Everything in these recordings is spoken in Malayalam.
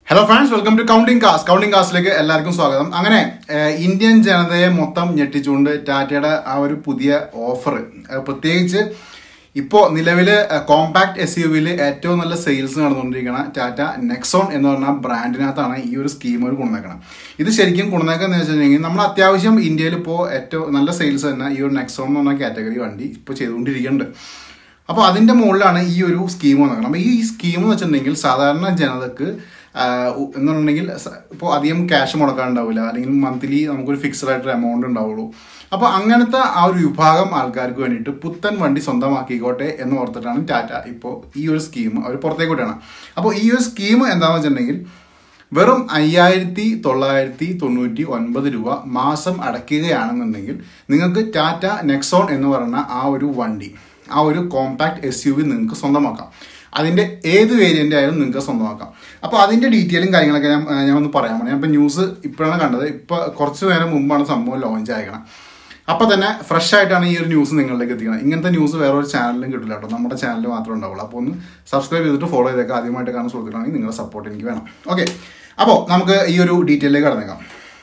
Hello friends welcome to counting cars counting കാസിലേക്ക് എല്ലാവർക്കും സ്വാഗതം അങ്ങനെ ഏഹ്, ഇന്ത്യൻ ജനതയെ മൊത്തം ഞെട്ടിച്ചുകൊണ്ട് ടാറ്റയുടെ ആ ഒരു പുതിയ ഓഫർ പ്രത്യേകിച്ച് ഇപ്പോൾ നിലവിൽ കോമ്പാക്ട് എസ് യു വിയിൽ ഏറ്റവും നല്ല സെയിൽസ് നടന്നുകൊണ്ടിരിക്കുന്ന ടാറ്റ നെക്സോൺ എന്ന് പറഞ്ഞ ബ്രാൻഡിനകത്താണ് ഈ ഒരു സ്കീം ഒരു കൊണ്ടുവന്നേക്കണം ഇത് ശരിക്കും കൊണ്ടുവന്നേക്കെന്ന് വെച്ചിട്ടുണ്ടെങ്കിൽ നമ്മൾ അത്യാവശ്യം ഇന്ത്യയിൽ ഇപ്പോൾ ഏറ്റവും നല്ല സെയിൽസ് തന്നെ ഈ ഒരു നെക്സോൺ എന്ന് പറഞ്ഞ കാറ്റഗറി വണ്ടി ഇപ്പോൾ ചെയ്തുകൊണ്ടിരിക്കുന്നുണ്ട് അപ്പോൾ അതിൻ്റെ മുകളിലാണ് ഈ ഒരു സ്കീം വന്നത് അപ്പോൾ ഈ സ്കീം എന്ന് വെച്ചിട്ടുണ്ടെങ്കിൽ സാധാരണ ജനതക്ക് എന്ന് പറഞ്ഞിട്ടുണ്ടെങ്കിൽ ഇപ്പോൾ അധികം ക്യാഷ് മുടക്കാനുണ്ടാവില്ല അല്ലെങ്കിൽ മന്ത്ലി നമുക്കൊരു ഫിക്സഡ് ആയിട്ടൊരു എമൗണ്ട് ഉണ്ടാവുള്ളൂ അപ്പോൾ അങ്ങനത്തെ ആ ഒരു വിഭാഗം ആൾക്കാർക്ക് വേണ്ടിയിട്ട് പുത്തൻ വണ്ടി സ്വന്തമാക്കിക്കോട്ടെ എന്ന് ഓർത്തിട്ടാണ് ടാറ്റ ഇപ്പോൾ ഈ ഒരു സ്കീം അവർ പുറത്തേക്ക് വിടുകയാണ് അപ്പോൾ ഈ ഒരു സ്കീം എന്താണെന്ന് വെച്ചിട്ടുണ്ടെങ്കിൽ വെറും അയ്യായിരത്തി തൊള്ളായിരത്തി തൊണ്ണൂറ്റി ഒൻപത് രൂപ മാസം അടയ്ക്കുകയാണെന്നുണ്ടെങ്കിൽ നിങ്ങൾക്ക് ടാറ്റ നെക്സോൺ എന്ന് പറയുന്ന ആ ഒരു വണ്ടി ആ ഒരു കോമ്പാക്ട് എസ് യു വി നിങ്ങൾക്ക് സ്വന്തമാക്കാം അതിൻ്റെ ഏത് വേരിയൻ്റ് ആയാലും നിങ്ങൾക്ക് സ്വന്തമാക്കാം അപ്പോൾ അതിൻ്റെ ഡീറ്റെയിലും കാര്യങ്ങളൊക്കെ ഞാൻ ഞാൻ ഒന്ന് പറയാൻ വേണ്ടി ഞാൻ ഇപ്പോൾ ന്യൂസ് ഇപ്പോഴാണ് കണ്ടത് ഇപ്പോൾ കുറച്ച് നേരം മുമ്പാണ് സംഭവം ലോഞ്ച് ആയിരിക്കണം അപ്പോൾ തന്നെ ഫ്രഷ് ആയിട്ടാണ് ഈ ഒരു ന്യൂസ് നിങ്ങളിലേക്ക് എത്തിക്കണം ഇങ്ങനത്തെ ന്യൂസ് വേറെ ഒരു ചാനലിലും കിട്ടില്ല കേട്ടോ നമ്മുടെ ചാനൽ മാത്രമേ ഉണ്ടാവുള്ളൂ അപ്പോൾ ഒന്ന് സബ്സ്ക്രൈബ് ചെയ്തിട്ട് ഫോളോ ചെയ്തേക്കാം ആദ്യമായിട്ട് കാണാൻ സുഹൃത്തുക്കളാണെങ്കിൽ നിങ്ങളുടെ സപ്പോർട്ട് എനിക്ക് വേണം ഓക്കെ അപ്പോൾ നമുക്ക് ഈ ഒരു ഡീറ്റെയിലേക്ക് കടന്നേക്കാം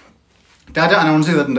ടാറ്റ അനൗൺസ് ചെയ്തിട്ടുണ്ട്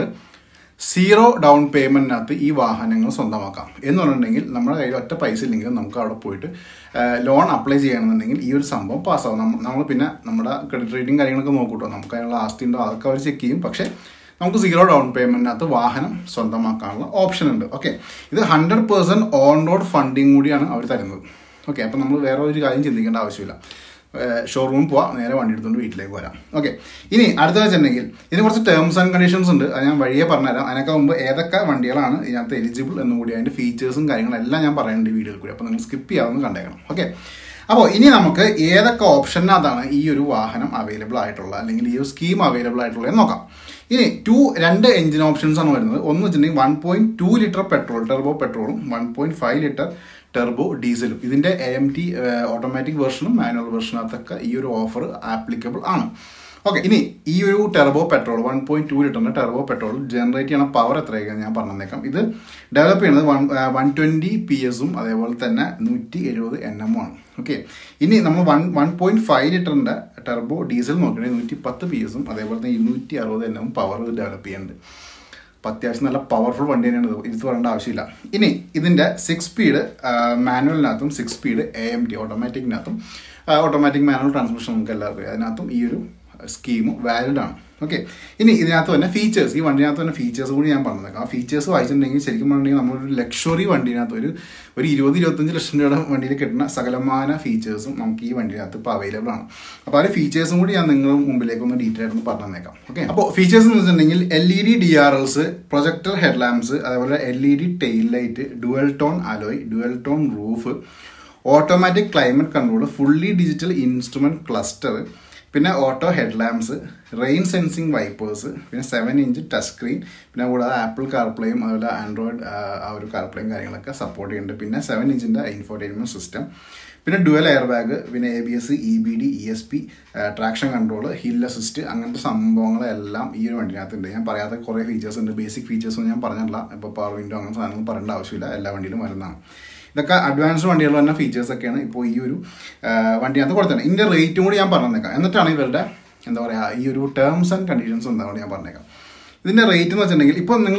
സീറോ ഡൗൺ പേയ്മെൻറ്റിനകത്ത് ഈ വാഹനങ്ങൾ സ്വന്തമാക്കാം എന്ന് പറഞ്ഞിട്ടുണ്ടെങ്കിൽ നമ്മുടെ കയ്യിൽ ഒറ്റ പൈസ ഇല്ലെങ്കിലും നമുക്ക് അവിടെ പോയിട്ട് ലോൺ അപ്ലൈ ചെയ്യണമെന്നുണ്ടെങ്കിൽ ഈ ഒരു സംഭവം പാസ്സാവും നമ്മൾ നമ്മൾ പിന്നെ നമ്മുടെ ക്രെഡിറ്റ് റേറ്റിംഗ് കാര്യങ്ങളൊക്കെ നോക്കൂട്ടോ നമുക്ക് അതിനുള്ള ആസ്തി ഉണ്ടോ അതൊക്കെ അവർ ചെക്ക് ചെയ്യും പക്ഷേ നമുക്ക് സീറോ ഡൗൺ പേയ്മെൻറ്റിനകത്ത് വാഹനം സ്വന്തമാക്കാനുള്ള ഓപ്ഷൻ ഉണ്ട് ഓക്കെ ഇത് hundred percent on road funding കൂടിയാണ് അവർ തരുന്നത് ഓക്കെ അപ്പം നമ്മൾ വേറെ ഒരു കാര്യം ചിന്തിക്കേണ്ട ആവശ്യമില്ല ഷോറൂമിൽ പോവാം നേരെ വണ്ടി എടുത്തുകൊണ്ട് വീട്ടിലേക്ക് വരാം ഓക്കെ ഇനി അടുത്ത വെച്ചിട്ടുണ്ടെങ്കിൽ ഇതിന് കുറച്ച് ടേംസ് ആൻഡ് കണ്ടീഷൻസ് ഉണ്ട് അത് ഞാൻ വഴിയെ പറഞ്ഞുതരാം അതിനൊക്കെ മുമ്പ് ഏതൊക്കെ വണ്ടികളാണ് ഇതിനകത്ത് എലിജിബിൾ എന്നും കൂടി അതിൻ്റെ ഫീച്ചേഴ്സും കാര്യങ്ങളും എല്ലാം ഞാൻ പറയുന്നുണ്ട് ഈ വീഡിയോയിൽ കൂടി അപ്പോൾ നിങ്ങൾ സ്കിപ്പ് ചെയ്യാവുന്ന കണ്ടേക്കണം ഓക്കെ അപ്പോൾ ഇനി നമുക്ക് ഏതൊക്കെ ഓപ്ഷനകത്താണ് ഈ ഒരു വാഹനം അവൈലബിൾ ആയിട്ടുള്ളത് അല്ലെങ്കിൽ ഈ ഒരു സ്കീം അവൈലബിൾ ആയിട്ടുള്ളത് എന്ന് നോക്കാം ഇനി ടു രണ്ട് എഞ്ചിൻ ഓപ്ഷൻസ് ആണ് വരുന്നത് ഒന്ന് വെച്ചിട്ടുണ്ടെങ്കിൽ one point two litre petrol turbo പെട്രോളും one point five litre turbo ഡീസലും ഇതിന്റെ എ എം ടി ഓട്ടോമാറ്റിക് വെർഷനും മാനുവൽ വെർഷനകത്തൊക്കെ ഈ ഒരു ഓഫർ ആപ്ലിക്കബിൾ ആണ് ഓക്കെ ഇനി ഈ ഒരു turbo petrol one point two ലിറ്ററിന്റെ ടെർബോ പെട്രോൾ ജനറേറ്റ് ചെയ്യുന്ന പവർ എത്രയൊക്കെയാണ് ഞാൻ പറഞ്ഞേക്കാം ഇത് ഡെവലപ്പ് ചെയ്യുന്നത് വൺ വൺ ട്വന്റി പി എസും അതേപോലെ തന്നെ നൂറ്റി എഴുപത് എൻ എമ്മും ആണ് ഓക്കെ ഇനി നമ്മൾ വൺ വൺ പോയിന്റ് ഫൈവ് ലിറ്ററിന്റെ ടെർബോ ഡീസൽ നോക്കുകയാണെങ്കിൽ നൂറ്റി പത്ത് പി എസും അതേപോലെ തന്നെ ഇരുന്നൂറ്റി അറുപത് എൻ എമ്മും പവർ ഡെവലപ്പ് ചെയ്യുന്നുണ്ട് അപ്പോൾ അത്യാവശ്യം നല്ല പവർഫുൾ വണ്ടി തന്നെയാണ് ഇത് ഇത് പറയേണ്ട ആവശ്യമില്ല ഇനി ഇതിൻ്റെ സിക്സ് സ്പീഡ് മാനുവലിനകത്തും six speed A M T ഓട്ടോമാറ്റിക്കിനകത്തും ഓട്ടോമാറ്റിക് മാനുവൽ ട്രാൻസ്മിഷൻ നമുക്ക് എല്ലാവർക്കും അറിയാം. അതിനകത്തും ഈ ഒരു സ്കീം വാലിഡ് ആണ് ഓക്കെ ഇനി ഇതിനകത്ത് തന്നെ ഫീച്ചേഴ്സ് ഈ വണ്ടിനകത്ത് തന്നെ ഫീച്ചേഴ്സ് കൂടി ഞാൻ പറഞ്ഞേക്കാം ആ ഫീച്ചേഴ്സ് വായിച്ചിട്ടുണ്ടെങ്കിൽ ശരിക്കും പറഞ്ഞിട്ടുണ്ടെങ്കിൽ നമ്മളൊരു ലക്ഷറി വണ്ടിനകത്ത് ഒരു ഒരു ഇരുപത് ഇരുപത്തഞ്ച് ലക്ഷം രൂപയുടെ വണ്ടിയിൽ കിട്ടുന്ന സകലമാന ഫീച്ചേഴ്സും നമുക്ക് ഈ വണ്ടിനകത്ത് ഇപ്പോൾ അവൈലബിൾ ആണ് അപ്പോൾ ആ ഒരു ഫീച്ചേഴ്സും കൂടി ഞാൻ നിങ്ങളുടെ മുമ്പിലേക്ക് ഒന്ന് ഡീറ്റെയിൽ ആയിട്ട് ഒന്ന് പറഞ്ഞു തന്നേക്കാം ഓക്കെ അപ്പോൾ ഫീച്ചേഴ്സ് എന്ന് വെച്ചിട്ടുണ്ടെങ്കിൽ L E D D R Ls projector head lamps അതേപോലെ L E D tail light dual tone alloy dual tone roof automatic climate control fully digital instrument cluster പിന്നെ auto head lamps rain sensing wipers പിന്നെ സെവൻ ഇഞ്ച് ടച്ച് സ്ക്രീൻ പിന്നെ കൂടാതെ ആപ്പിൾ കാർപ്ലേയും അതുപോലെ ആൻഡ്രോയിഡ് ആ ഒരു കാർപ്ലേയും കാര്യങ്ങളൊക്കെ സപ്പോർട്ട് ചെയ്യുന്നുണ്ട് പിന്നെ സെവൻ ഇഞ്ചിൻ്റെ ഇൻഫോർടൈൻമെൻറ്റ് സിസ്റ്റം പിന്നെ ഡുവൽ എയർ ബാഗ് പിന്നെ A B S E B D E S P traction control hill assist അങ്ങനത്തെ സംഭവങ്ങളെല്ലാം ഈ ഒരു വണ്ടിനകത്തുണ്ട് ഞാൻ പറയാത്ത കുറേ ഫീച്ചേഴ്സ് ഉണ്ട് ബേസിക് ഫീച്ചേഴ്സ് ഒന്നും ഞാൻ പറഞ്ഞില്ല ഇപ്പോൾ പവർ വിൻഡോ അങ്ങനത്തെ സാധനങ്ങൾ പറയേണ്ട ആവശ്യമില്ല എല്ലാ വണ്ടിയിലും വരുന്നതാണ് ഇതൊക്കെ അഡ്വാൻസ്ഡ് വണ്ടികൾ തന്നെ ഫീച്ചേഴ്സ് ഒക്കെയാണ് ഇപ്പോൾ ഈ ഒരു വണ്ടിനകത്ത് കൊടുത്തത് ഇതിൻ്റെ റേറ്റും കൂടി ഞാൻ പറഞ്ഞേക്കാം എന്നിട്ടാണ് ഇവരുടെ എന്താ പറയുക ഈ ഒരു ടേംസ് ആൻഡ് കണ്ടീഷൻസ് എന്താണ് ഞാൻ പറഞ്ഞേക്കാം ഇതിൻ്റെ റേറ്റ് എന്ന് വെച്ചിട്ടുണ്ടെങ്കിൽ ഇപ്പോൾ നിങ്ങൾ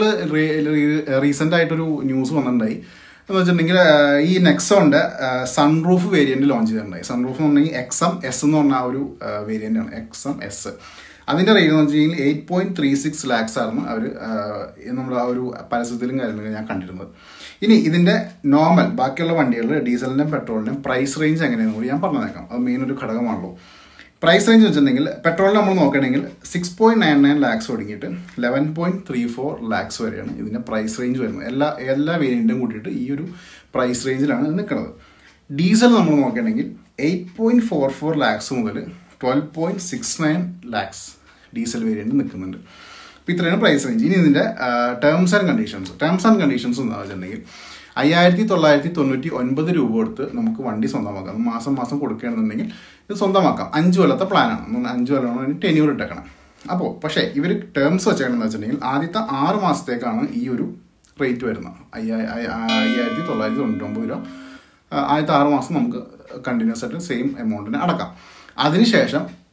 റീസെൻ്റ് ആയിട്ടൊരു ന്യൂസ് വന്നിട്ടുണ്ടായി എന്ന് വെച്ചിട്ടുണ്ടെങ്കിൽ ഈ നെക്സോണിൻ്റെ സൺറൂഫ് വേരിയൻറ്റ് ലോഞ്ച് ചെയ്തിട്ടുണ്ടായി സൺറൂഫ് എന്ന് പറഞ്ഞാൽ എക്സം എസ് എന്ന് പറഞ്ഞ ആ ഒരു വേരിയൻ്റ് ആണ് എക്സം എസ് അതിൻ്റെ റേറ്റ് എന്ന് വെച്ച് കഴിഞ്ഞാൽ eight point three six lakhs ആണ് അവർ നമ്മുടെ ആ ഒരു പരസ്യത്തിലും കാര്യങ്ങളും ഞാൻ കണ്ടിരുന്നത് ഇനി ഇതിൻ്റെ നോർമൽ ബാക്കിയുള്ള വണ്ടികൾ ഡീസലിൻ്റെയും പെട്രോളിൻ്റെയും പ്രൈസ് റേഞ്ച് എങ്ങനെയാണെന്ന് കൂടി ഞാൻ പറഞ്ഞേക്കാം അത് മെയിൻ ഒരു ഘടകമാണല്ലോ പ്രൈസ് റേഞ്ച് വെച്ചിട്ടുണ്ടെങ്കിൽ പെട്രോൾ നമ്മൾ നോക്കുകയാണെങ്കിൽ six point nine nine lakhs തുടങ്ങിയിട്ട് eleven point three four lakhs വരെയാണ് ഇതിൻ്റെ പ്രൈസ് റേഞ്ച് വരുന്നത് എല്ലാ എല്ലാ വേരിയൻറ്റും കൂട്ടിയിട്ട് ഈ ഒരു പ്രൈസ് റേഞ്ചിലാണ് ഇത് നിൽക്കുന്നത് ഡീസൽ നമ്മൾ നോക്കുകയാണെങ്കിൽ eight point four four lakhs മുതൽ twelve point six nine lakhs diesel variant നിൽക്കുന്നുണ്ട് അപ്പോൾ ഇത്രയാണ് പ്രൈസ് റേഞ്ച് ഇനി ഇതിൻ്റെ terms and conditions terms and conditions എന്താ വെച്ചിട്ടുണ്ടെങ്കിൽ അയ്യായിരത്തി തൊള്ളായിരത്തി തൊണ്ണൂറ്റി ഒൻപത് രൂപ കൊടുത്ത് നമുക്ക് വണ്ടി സ്വന്തമാക്കാം അത് മാസം മാസം കൊടുക്കുകയാണെന്നുണ്ടെങ്കിൽ ഇത് സ്വന്തമാക്കാം അഞ്ച് കൊല്ലത്തെ പ്ലാനാണ് അഞ്ച് കൊല്ലമാണ് ടെന്യൂർ ഇട്ടേക്കണം അപ്പോൾ പക്ഷേ ഇവർ ടേംസ് വെച്ചേക്കണമെന്ന് വെച്ചിട്ടുണ്ടെങ്കിൽ ആദ്യത്തെ ആറ് മാസത്തേക്കാണ് ഈ ഒരു റേറ്റ് വരുന്നത് അയ്യായിരത്തി തൊള്ളായിരത്തി തൊണ്ണൂറ്റൊമ്പത് രൂപ ആദ്യത്തെ ആറ് മാസം നമുക്ക് കണ്ടിന്യൂസ് ആയിട്ട് സെയിം എമൗണ്ടിന് അടക്കാം അതിനുശേഷം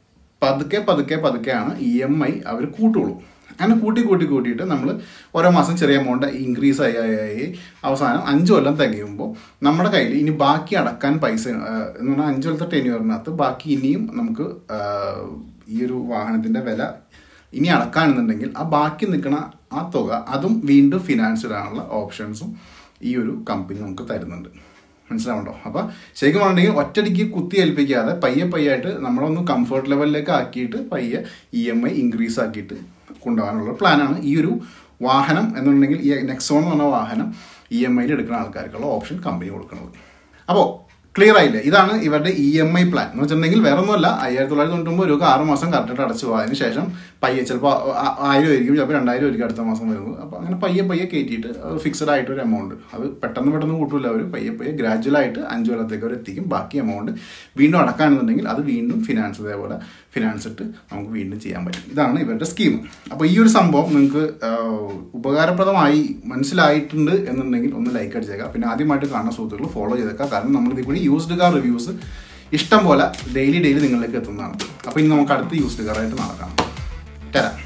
പതുക്കെ പതുക്കെ പതുക്കെയാണ് ഇ എം ഐ അവർ കൂട്ടുള്ളൂ അങ്ങനെ കൂട്ടി കൂട്ടി കൂട്ടിയിട്ട് നമ്മൾ ഓരോ മാസം ചെറിയ എമൗണ്ട് ഇൻക്രീസ് ആയി ആയി ആയി അവസാനം അഞ്ച് കൊല്ലം തികയുമ്പോൾ നമ്മുടെ കയ്യിൽ ഇനി ബാക്കി അടക്കാൻ പൈസ ആ, എന്ന് പറഞ്ഞാൽ അഞ്ച് കൊല്ലത്തെ ടെന്യൂറിനകത്ത് ബാക്കി ഇനിയും നമുക്ക് ആ, ഈ ഒരു വാഹനത്തിൻ്റെ വില ഇനി അടക്കാണെന്നുണ്ടെങ്കിൽ ആ ബാക്കി നിൽക്കുന്ന ആ തുക അതും വീണ്ടും ഫിനാൻസ് ഇടാനുള്ള ഓപ്ഷൻസും ഈ ഒരു കമ്പനി നമുക്ക് തരുന്നുണ്ട് മനസ്സിലാവുണ്ടോ അപ്പോൾ ശരിക്കും പറഞ്ഞിട്ടുണ്ടെങ്കിൽ ഒറ്റയടിക്ക് കുത്തി ഏൽപ്പിക്കാതെ പയ്യെ പയ്യായിട്ട് നമ്മളൊന്ന് കംഫർട്ട് ലെവലിലേക്ക് ആക്കിയിട്ട് പയ്യെ ഇ എം ഐ ഇൻക്രീസ് ആക്കിയിട്ട് കൊണ്ടുപോകാനുള്ള പ്ലാനാണ് ഈ ഒരു വാഹനം എന്നുണ്ടെങ്കിൽ ഈ നെക്സോൺ എന്ന് പറഞ്ഞ വാഹനം ഇ എം ഐയിൽ എടുക്കുന്ന ആൾക്കാർക്കുള്ള ഓപ്ഷൻ കമ്പനി കൊടുക്കുന്നത് അപ്പോൾ ക്ലിയർ ആയില്ലേ ഇതാണ് ഇവരുടെ ഇ എം ഐ പ്ലാൻ എന്ന് വെച്ചിട്ടുണ്ടെങ്കിൽ വേറെ ഒന്നുമല്ല അയ്യായിരത്തി തൊള്ളായിരത്തി തൊണ്ണൂറ്റൊമ്പത് രൂപ ആറ് മാസം കറക്റ്റായിട്ട് അടച്ചു പോകും അതിന് ശേഷം പയ്യെ ചിലപ്പോൾ ആയിരം ആയിരിക്കും ചിലപ്പോൾ രണ്ടായിരം ആയിരിക്കും അടുത്ത മാസം വരുന്നത് അപ്പോൾ അങ്ങനെ പയ്യെ പയ്യെ കയറ്റിയിട്ട് ഫിക്സഡ് ആയിട്ട് ഒരു എമൗണ്ട് അത് പെട്ടെന്ന് പെട്ടെന്ന് കൂട്ടില്ല അവർ പയ്യെ പയ്യെ ഗ്രാജുവൽ ആയിട്ട് അഞ്ച് കൊല്ലത്തേക്ക് അവർ എത്തിക്കും ബാക്കി എമൗണ്ട് വീണ്ടും അടക്കാണെന്നുണ്ടെങ്കിൽ അത് വീണ്ടും ഫിനാൻസ് ഇതേപോലെ ഫിനാൻസ് ഇട്ട് നമുക്ക് വീണ്ടും ചെയ്യാൻ പറ്റും ഇതാണ് ഇവരുടെ സ്കീം അപ്പോൾ ഈ ഒരു സംഭവം നിങ്ങൾക്ക് ഉപകാരപ്രദമായി മനസ്സിലായിട്ടുണ്ട് എന്നുണ്ടെങ്കിൽ ഒന്ന് ലൈക്ക് അടിച്ചേക്കാം പിന്നെ ആദ്യമായിട്ട് കാണുന്ന സുഹൃത്തുക്കൾ ഫോളോ ചെയ്തേക്കാം കാരണം നമ്മൾ ഇതിൽ കൂടി യൂസ്ഡ് കാർ റിവ്യൂസ് ഇഷ്ടം പോലെ ഡെയിലി ഡെയിലി നിങ്ങളിലേക്ക് എത്തുന്നതാണ് അപ്പോൾ ഇനി നമുക്ക് അടുത്ത് യൂസ്ഡ് കാറായിട്ട് നടക്കാം തരാം